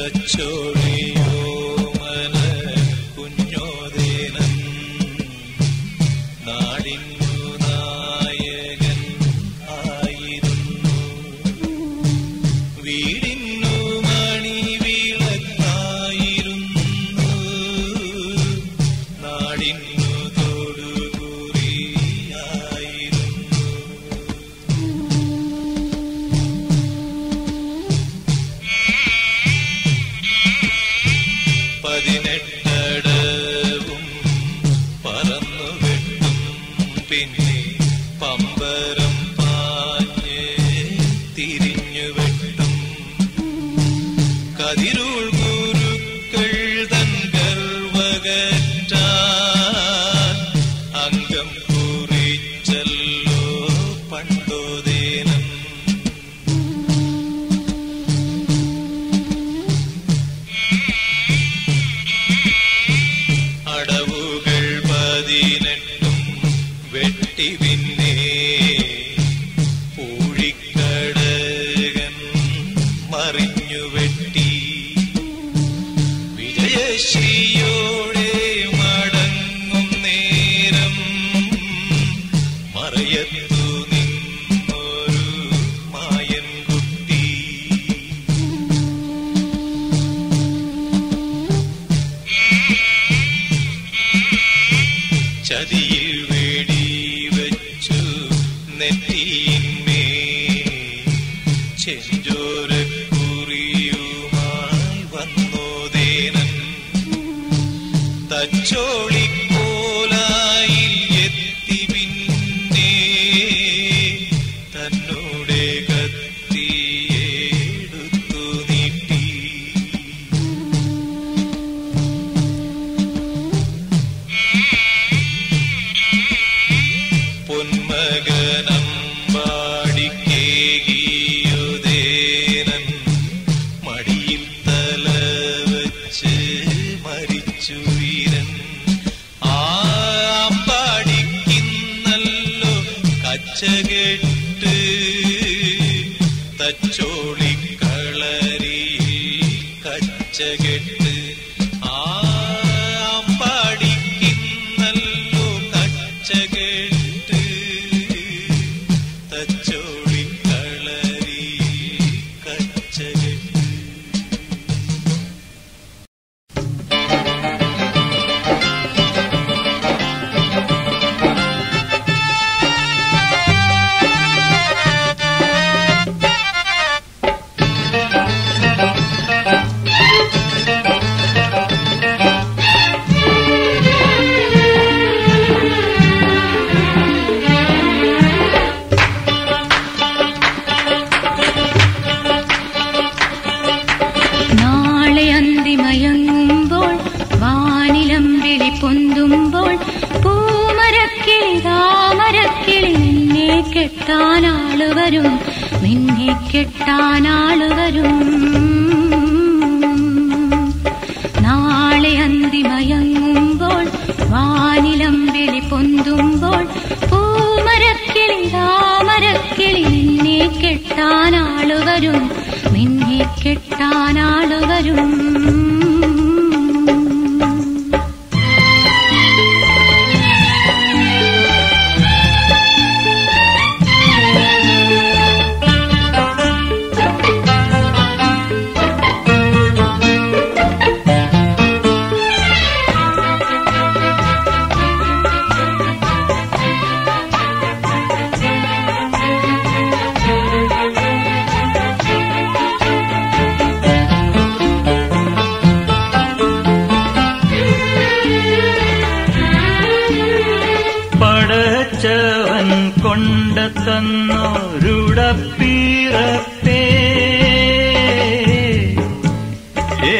തച്ചോളിയോ മന കുഞ്ഞോദേനൻ നാടിന്നു നായകൻ ആയിരുന്നു വീടിന്നു മണിവിളക്കായിരുന്നു നാടിന്നു തൊടുകുറിയായിരുന്നു പതിനെട്ടടവും പറന്നു വെട്ടും പിന്നെ പമ്പരം പാഞ്ഞ് തിരിഞ്ഞു വെട്ടും കതിരുൾ ഗുരുക്കൾ തൻ ഗർവകറ്റാൻ അംഗം കുറിച്ചല്ലോ പണ്ടോദേനം അടവുകൾ പതിനെട്ടും വെട്ടി പിന്നെ പൂഴിക്കടകൻ മറിഞ്ഞു വെട്ടി വിജയശ്രീയോടെ മടങ്ങും നേരം മറയത്തു നിന്നൊരു മായൻ കുട്ടി ചതിയിൽ വെടിവെച്ചു നെറ്റിയിന്മേ ചെഞ്ചോരക്കുറിയുമായി വന്നോദേനൻ തച്ചോളിക്കോലായിൽ എത്തി പിന്നെ തന്നോടെ കത്തിയെടുത്തു നീട്ടി പൊന്മകനമ്പാടിക്കേകിയുദേനൻ മടിയിൽ തല വച്ച് മരിച്ചു വീരൻ ആ അമ്പാടിക്കുന്നല്ലോ കച്ചകെട്ട് തച്ചോളിക്കളരി കച്ചകെട്ട് ആ അമ്പാടിക്കുന്നല്ലോ കച്ചകെട്ട് തച്ചോളിക്കളരി കച്ചകെട്ട് നാളെ അന്തിമയങ്ങുമ്പോൾ വാനിലം വിളി പൊന്തുമ്പോൾ പൂമരക്കിളി താമരക്കിളി നിന്നെ കെട്ടാനാള് വരും നിന്നെ കെട്ടാനാള് വരും നാളെ അന്തിമയങ്ങുമ്പോൾ വാനിലം വിളി പൊന്തുമ്പോൾ പൂമരക്കിളി താമരക്കിളി നിന്നെ കെട്ടാനാള് വരും നിന്നെ കെട്ടാനാള് വരും പടച്ചവൻ കൊണ്ടത്തന്നൊരുടപ്പീറപ്പേ ഏ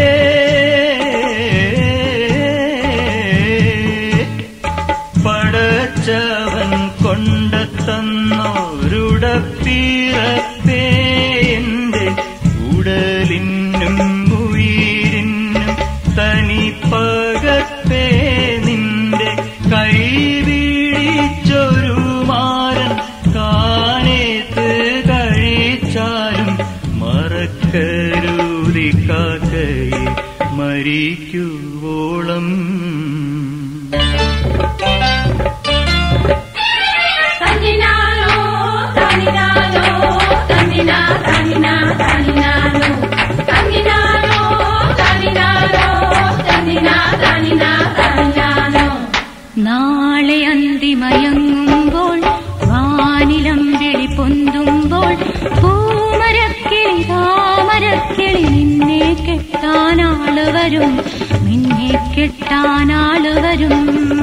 പടച്ചവൻ കൊണ്ടത്തന്നൊരുടപ്പീറപ്പേ എന്റെ ഉടലിനും ഉയിരിനും തനിപ്പകത്തെ നിന്റെ കൈപിടിച്ചൊരു മാരൻ കാനേത്ത് കഴി മരിക്കുവോളം തന്നിനാനോ തന്നിനാനോ തന്നിനാ തന്നിനാ തന്നിനാനോ തന്നിനാനോ തന്നിനാനോ തന്നിനാ തന്നിനാ തന്നിനാനോ നാളെ അന്തിമയങ്ങുമ്പോൾ വാനിലം വിളി പൊന്തുമ്പോൾ പൂമരക്കിളി താമരക്കിളി നിന്നെ കെട്ടാനാള് വരും നിന്നെ കെട്ടാനാള് വരും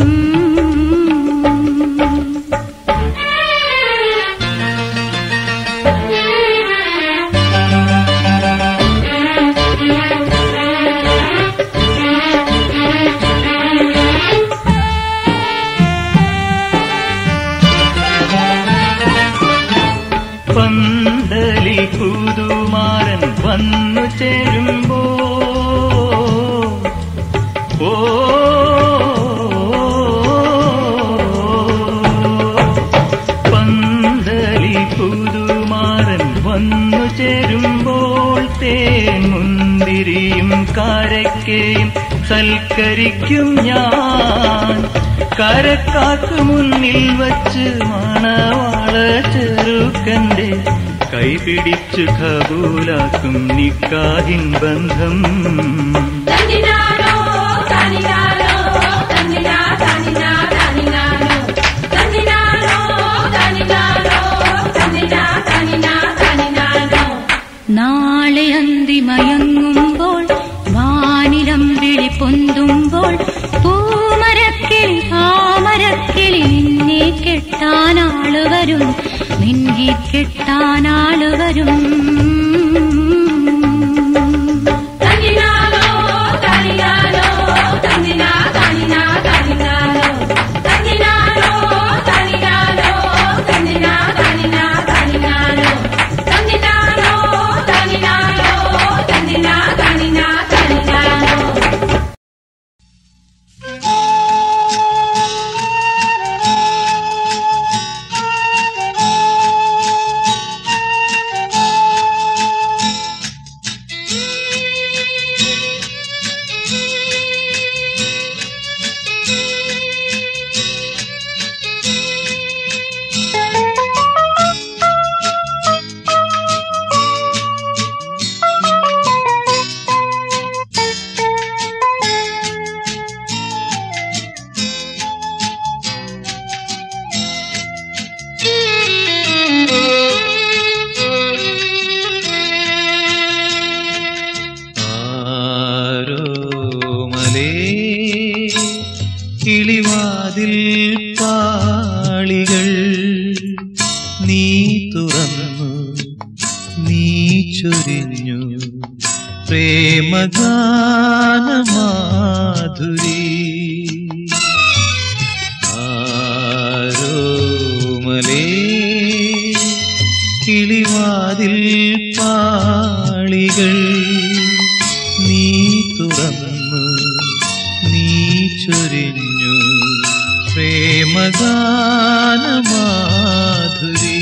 പന്തലി പുതുമാരൻ വന്നു ചേരുമ്പോ ഓ പന്തലി പുതുമാരൻ വന്നു ചേരുമ്പോൾ തേൻ മുന്തിരിയും കാരക്കയും സൽക്കരിക്കും ഞാൻ കരക്കാക്ക് മുന്നിൽ വച്ച് മണവാള ചെറുക്കന്റെ കൈപിടിച്ചു കബൂലാക്കും നിക്കാഹിൻ ബന്ധം തന്നിനാനോ തന്നിനാനോ തന്നിനാ തന്നിനാ തന്നിനാനോ തന്നിനാനോ തന്നിനാനോ തന്നിനാ തന്നിനാ തന്നിനാനോ നാളെ അന്തിമയങ്ങുമ്പോൾ വാനിലം വിളി പൊന്തുമ്പോൾ പൂമരക്കിളി താമരക്കിളി നിന്നെ കെട്ടാനാള് വരും നിന്നെ കെട്ടാനാള് വരും തന്നിനാനോ തന്നിനാനോ തന്നിനാ തന്നിനാ തന്നിനാനോ തന്നിനാനോ തന്നിനാനോ തന്നിനാ തന്നിനാ തന്നിനാനോ തന്നിനാനോ തന്നിനാനോ തന്നിനാ തന്നിനാ തന്നിനാനോ ആരോമലേ കിളിവാതിൽ പാളികൾ നീ തുറന്നു നീ ചൊരിഞ്ഞു പ്രേമഗാനമാധുരി ആരോമലേ കിളിവാതിൽ പാളികൾ നീ തുറന്നു നീ ചൊരിഞ്ഞു പ്രേമഗാനമാധുരി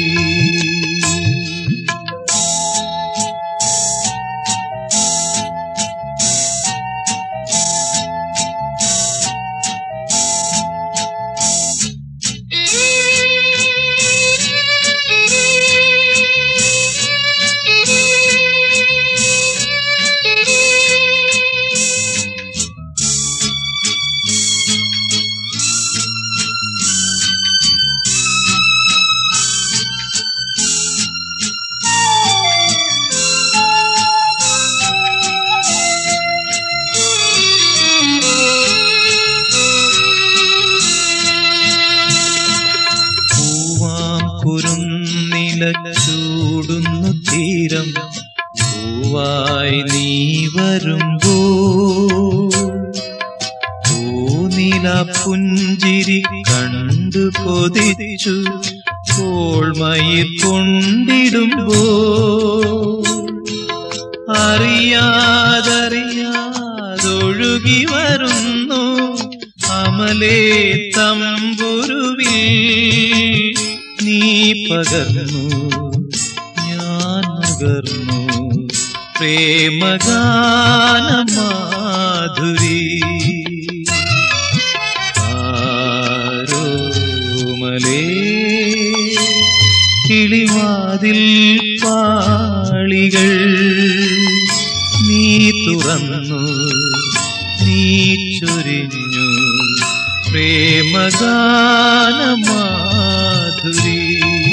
പൂവാം കുരുന്നില ചൂടുന്നു തീരം പൂവായി നീ വരുമ്പോ പൂനില പുഞ്ചിരി കണ്ടു കൊതിച്ചു കോൾമയിൽ കൊണ്ടിടുമ്പോ അറിയാതറിയാതൊഴുകി വരുന്നു അമലേ തമ്പുരുവിൽ നീ പകർന്നു ഞാൻ നുകർന്നു പ്രേമഗാനമാധുരി മാധുരി ആരോമലേ കിളിവാതിൽ പാളികൾ നീ തുറന്നു നീ ചൊരിഞ്ഞു പ്രേമഗാനമാധുരി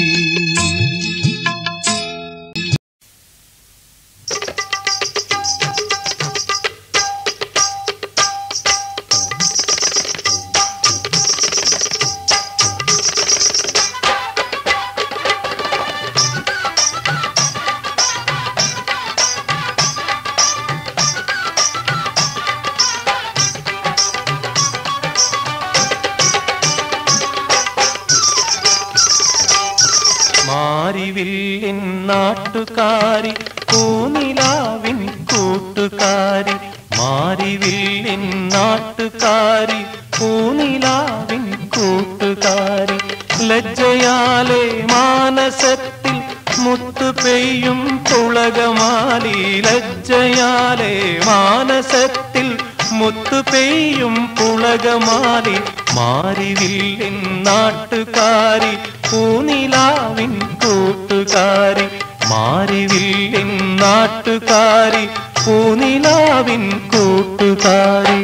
മാരിവില്ലിൻ നാട്ടുകാരി പൂനിലാവിൻ കൂട്ടുകാരി മാരിവില്ലിൻ നാട്ടുകാരി പൂനിലാവിൻ കൂട്ടുകാരി ലജ്ജയാലെ മാനസത്തിൽ മുത്തു പെയ്യും പുളകമാലി ലജ്ജയാലെ മാനസത്തിൽ മുത്തു പെയ്യും പുളകമാലി മാരിവില്ലിൻ നാട്ടുകാരി പൂനിലാവിൻ കൂട്ടുകാരി മാരിവില്ലിൻ നാട്ടുകാരി പൂനിലാവിൻ കൂട്ടുകാരി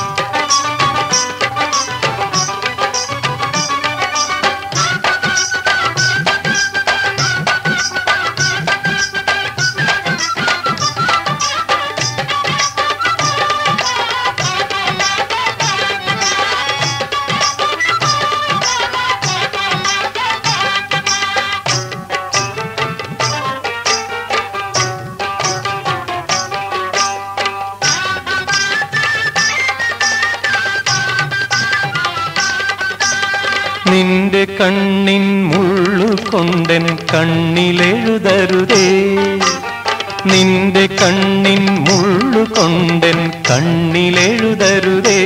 നിന്റെ കണ്ണിൻ മുള്ളുകൊണ്ടൻ കണ്ണിലെഴുതരുതേ നിന്റെ കണ്ണിൻ മുള്ളുകൊണ്ടൻ കണ്ണിലെഴുതരുതേ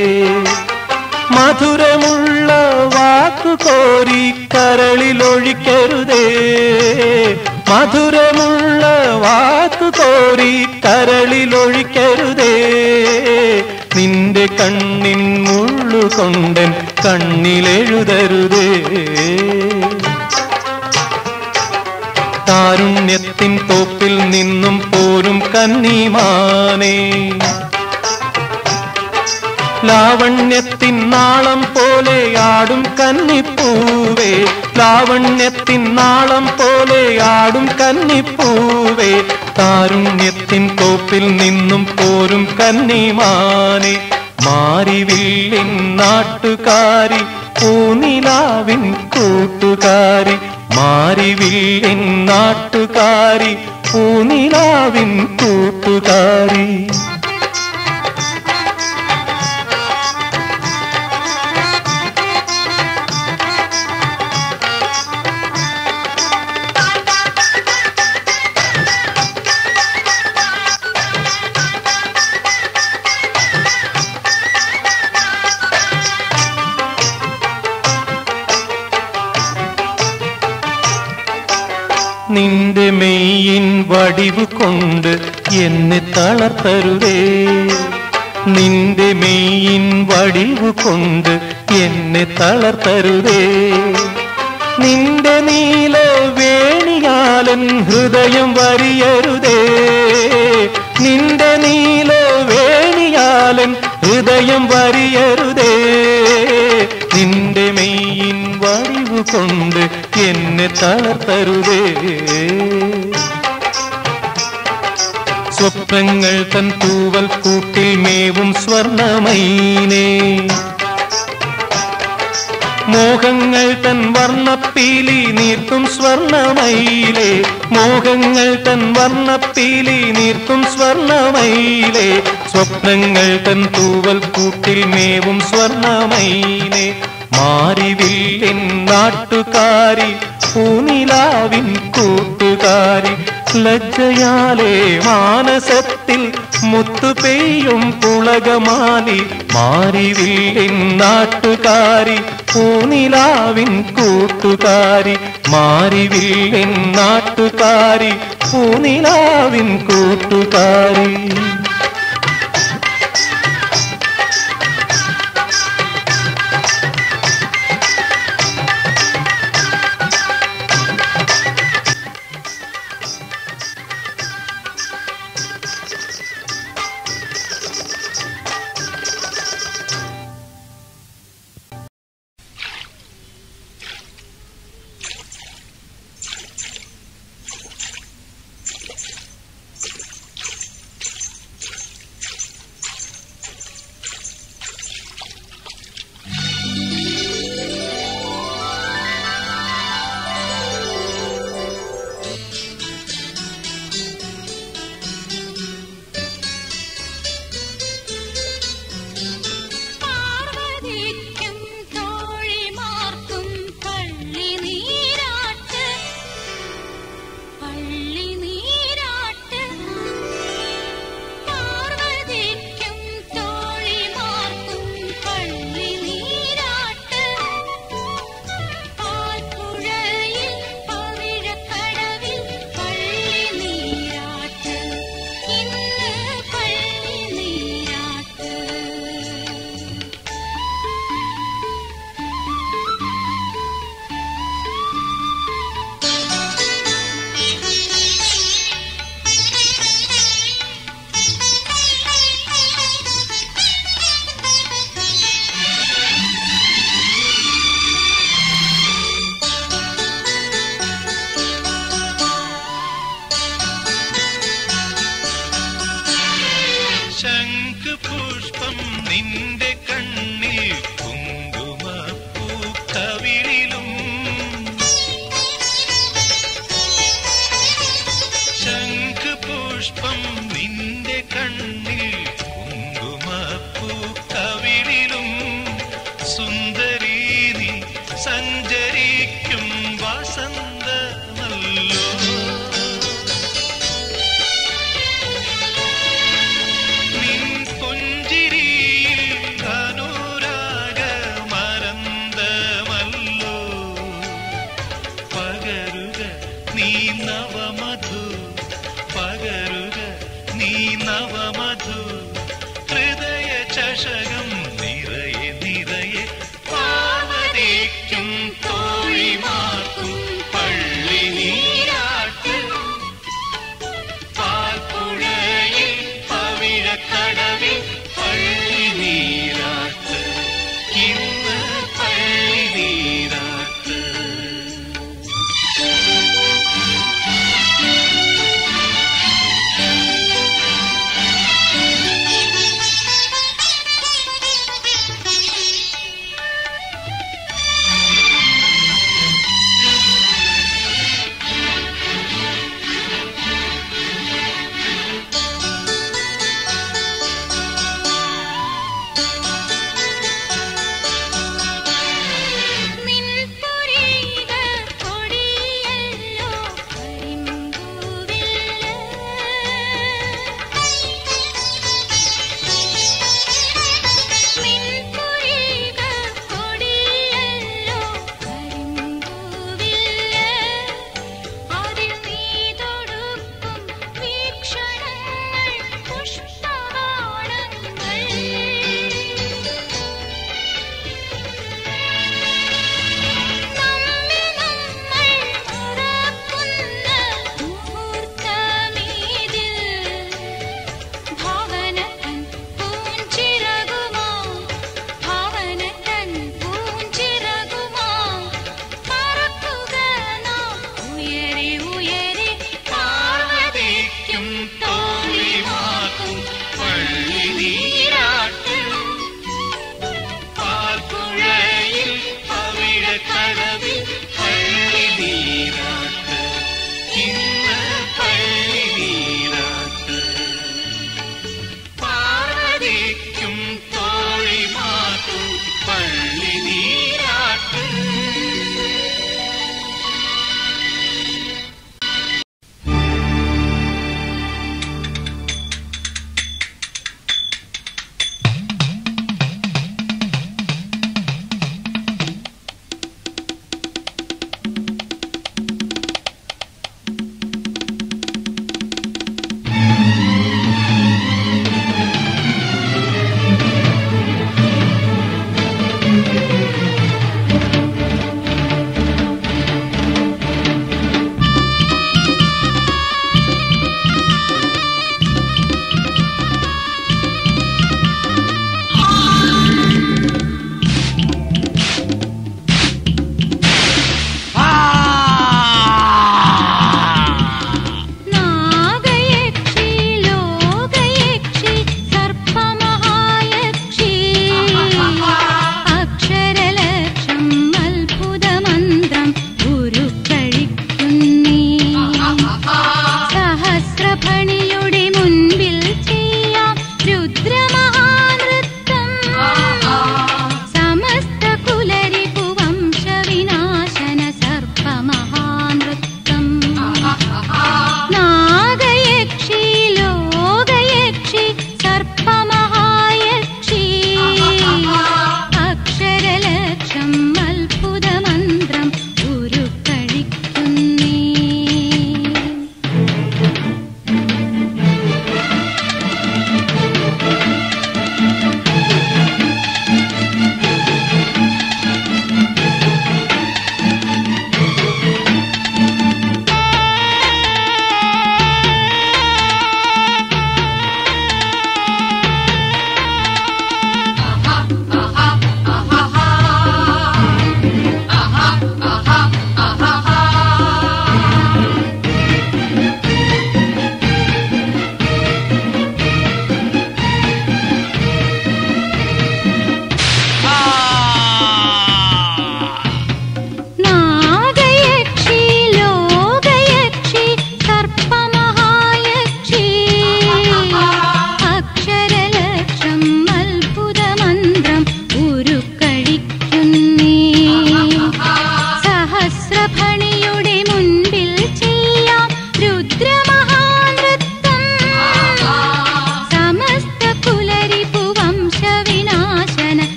മധുരമുള്ള വാക്കു കോരി കരളിലൊഴിക്കരുതേ മധുരമുള്ള വാക്കു കോരി കരളിലൊഴിക്കരുതേ നിന്റെ കണ്ണിൻ മുള്ളുകൊണ്ടൻ കണ്ണിലെഴുതരുതേ കാരുണ്യത്തിൻ തോപ്പിൽ നിന്നും പോരും കന്നിമാനേ ലാവണ്യത്തിൻ നാളം പോലെ ആടും കന്നിപ്പൂവേ ലാവണ്യത്തിൻ നാളം പോലെ ആടും കന്നിപ്പൂവേ കാരുണ്യത്തിൻ തോപ്പിൽ നിന്നും പോരും കന്നിമാനെ മാരിവില്ലിൻ നാട്ടുകാരി പൂനിലാവിൻ കൂട്ടുകാരി മാരിവില്ലിൻ നാട്ടുകാരി പൂനിലാവിൻ കൂട്ടുകാരി നിന്റെ മെയ്യിൻ വടിവ് കൊണ്ട് എന്നെ തളർത്തരുതേ നിന്റെ മെയ്യിൻ വടിവ് കൊണ്ട് എന്നെ തളർത്തരുതേ നിന്റെ നീല വേണിയാലൻ ഹൃദയം വരിയരുതേ നിന്റെ നീല വേണിയാലൻ ഹൃദയം വരിയരുതേ നിന്റെ മെയ്യിൻ വടിവ് കൊണ്ട് എന്നെ തളർത്തരുതേ സ്വപ്നങ്ങൾ തൻ തൂവൽ കൂട്ടിൽ മേവും സ്വർണമൈനേ മോഹങ്ങൾ തൻ വർണ്ണപ്പീലി നീർത്തും സ്വർണമയിലേ മോഹങ്ങൾ തൻ വർണ്ണപ്പീലി നീർത്തും സ്വർണമയിലേ സ്വപ്നങ്ങൾ തൻ തൂവൽ കൂട്ടിൽ മേവും സ്വർണമയിലേ മാറിവില്ലിൻ നാട്ടുകാരി പൂനിലാവിൻ കൂട്ടുകാരി ലജ്ജയാലേ മാനസത്തിൽ മുത്തു പെയ്യും പുളകമാലി മാറിവില്ലിൻ നാട്ടുകാരി പൂനിലാവിൻ കൂട്ടുകാരി മാറിവില്ലിൻ നാട്ടുകാരി പൂനിലാവിൻ കൂട്ടുകാരി നീ നവമധു പകരുക നീ നവമധു ഹൃദയ ചഷകം നിറയെ നിറയെ പാവതിക്കും തോഴിമാർക്കും പള്ളി നീരാട്ട് പാൽപ്പുഴയിൽ പവിഴക്കടവിൽ പള്ളി നീരാട്ട് ഇന്ന് പള്ളി നീരാട്ട് ും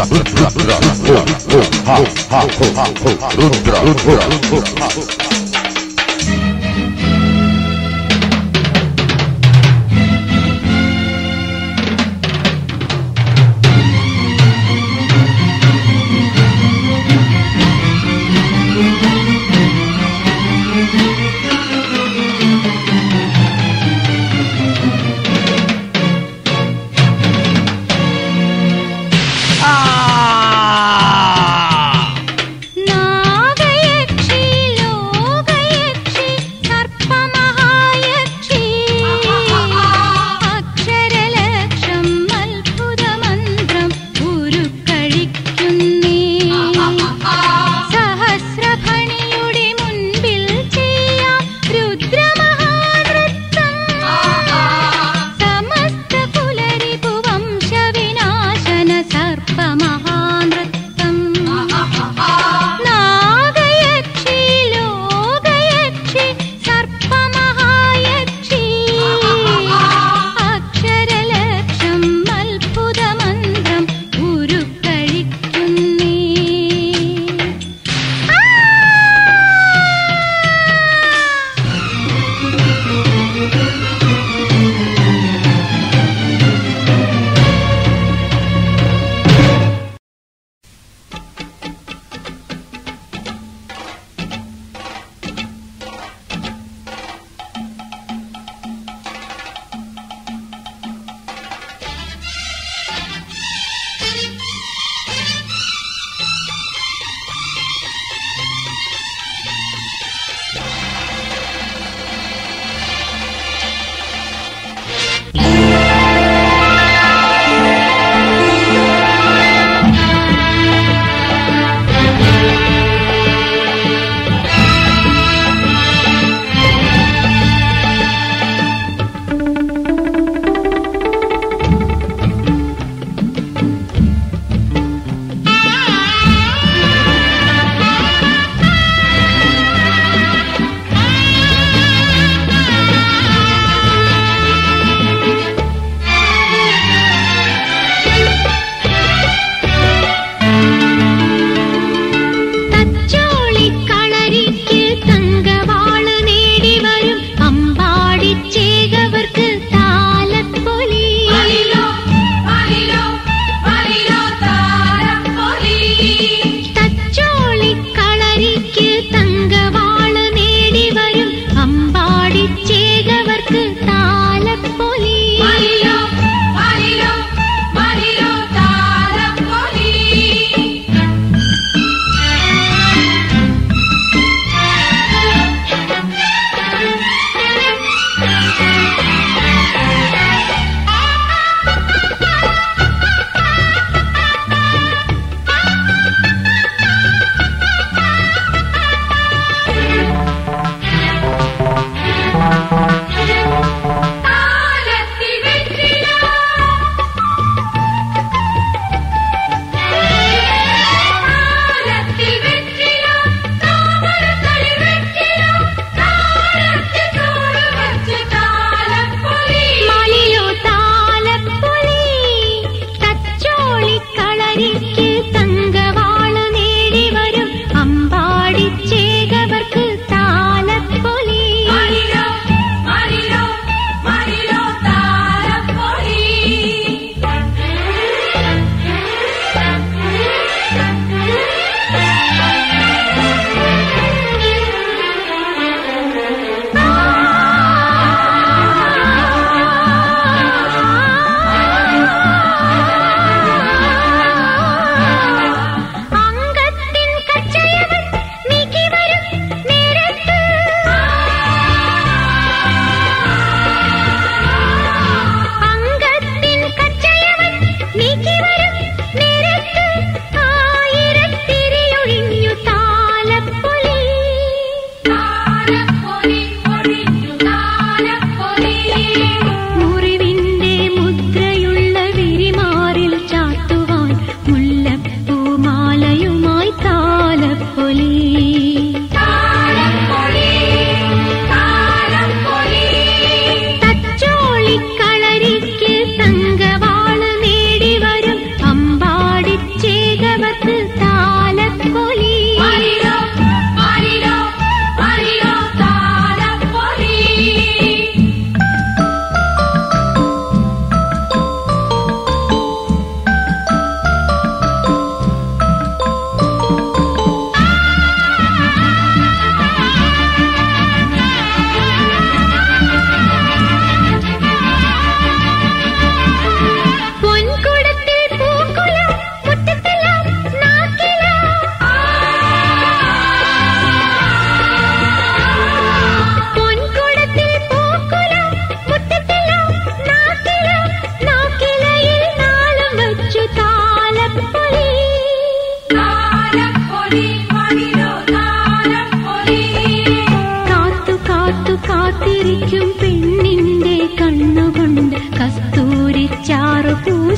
നാഗയക്ഷി ലോലം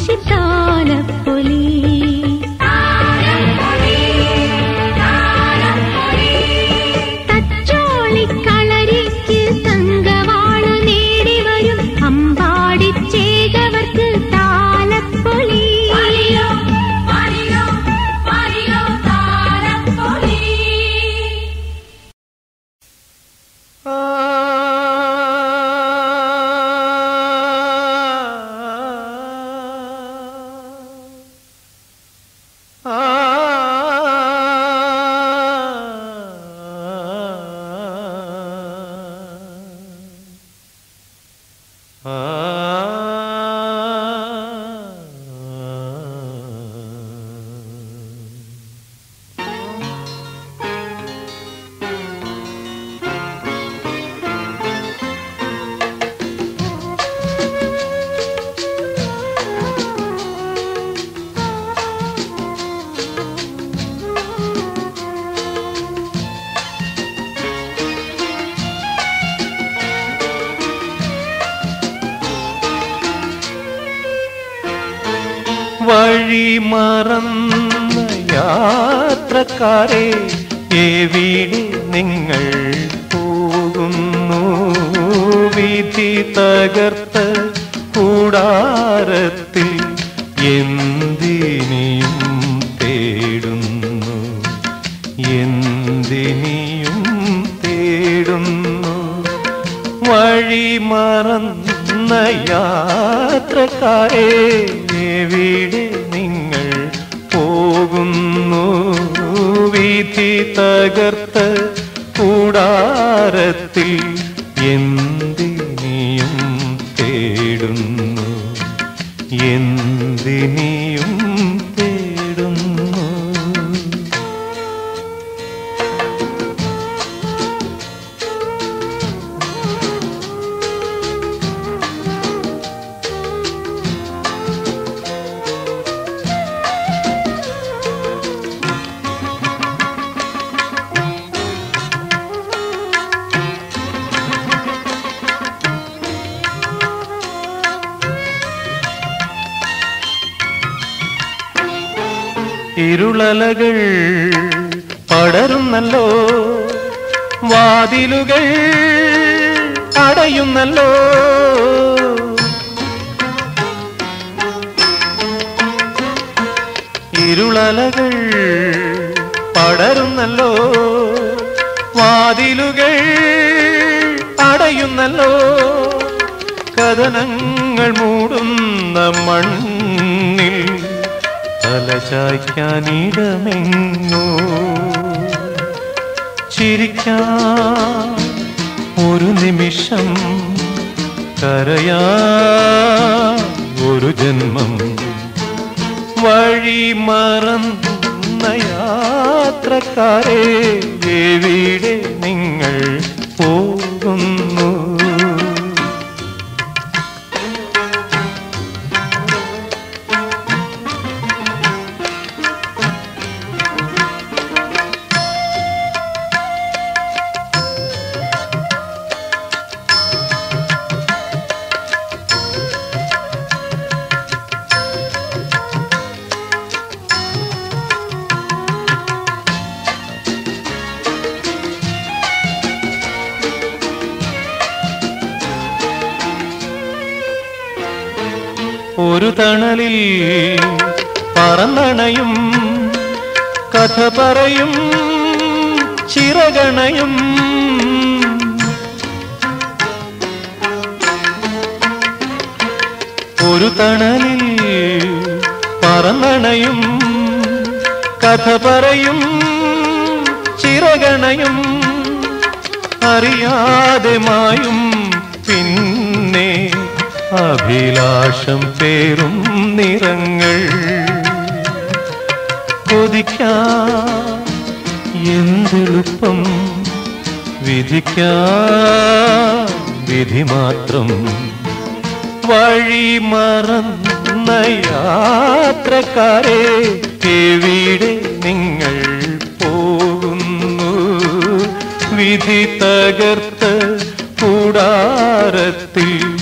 മുഷിത്താലപ്പൊലി തച്ചോളിക്കളരിക്ക് തങ്കവാളു നേടി വരും അമ്പാടിച്ചേകവർക്ക് താലപ്പൊലി പാടിയോ പാടിയോ പാടിയോ താരപ്പൊലി വഴി മറന്ന യാത്രക്കാരെ എവിടെ നിങ്ങൾ പോകുന്നു വിധി തകർത്ത കൂടാരത്തിൽ എന്തിനിയും തേടുന്നു എന്തിനിയും തേടുന്നു വഴി മറന്ന യാത്രക്കാരെ എവിടെ നിങ്ങൾ പോകുന്നു വിധി തകർത്ത കൂടാരത്തിൽ എന്തിനിയും തേടുന്നു എന്തിനിയും തേടുന്നു ഇരുളലകൾ പടരുന്നല്ലോ വാതിലുകൾ അടയുന്നല്ലോ ഇരുളലകൾ പടരുന്നല്ലോ വാതിലുകൾ അടയുന്നല്ലോ കഥനങ്ങൾ മൂടുന്ന മണ്ണിൽ തലചായ്ക്കാനിടമെങ്ങോ ചിരിക്കാൻ ഒരു നിമിഷം കരയാ ഒരു ജന്മം വഴി മറന്ന യാത്രക്കാരെ എവിടെ നിങ്ങൾ പോകുന്നു ഒരു തണലിൽ പറന്നണയും കഥ പറയും ചിറകണയും ഒരു തണലിൽ പറന്നണയും കഥ പറയും ചിറകണയും അറിയാതെ മായും പിന്നെ അഭിലാഷം പേരും നിറങ്ങൾ കൊതിക്കാ എന്തെളുപ്പം വിധിക്കാ വിധി മാത്രം വഴി മറന്ന യാത്രക്കാരെ എവിടെ നിങ്ങൾ പോകുന്നു വിധി തകർത്ത് കൂടാരത്തിൽ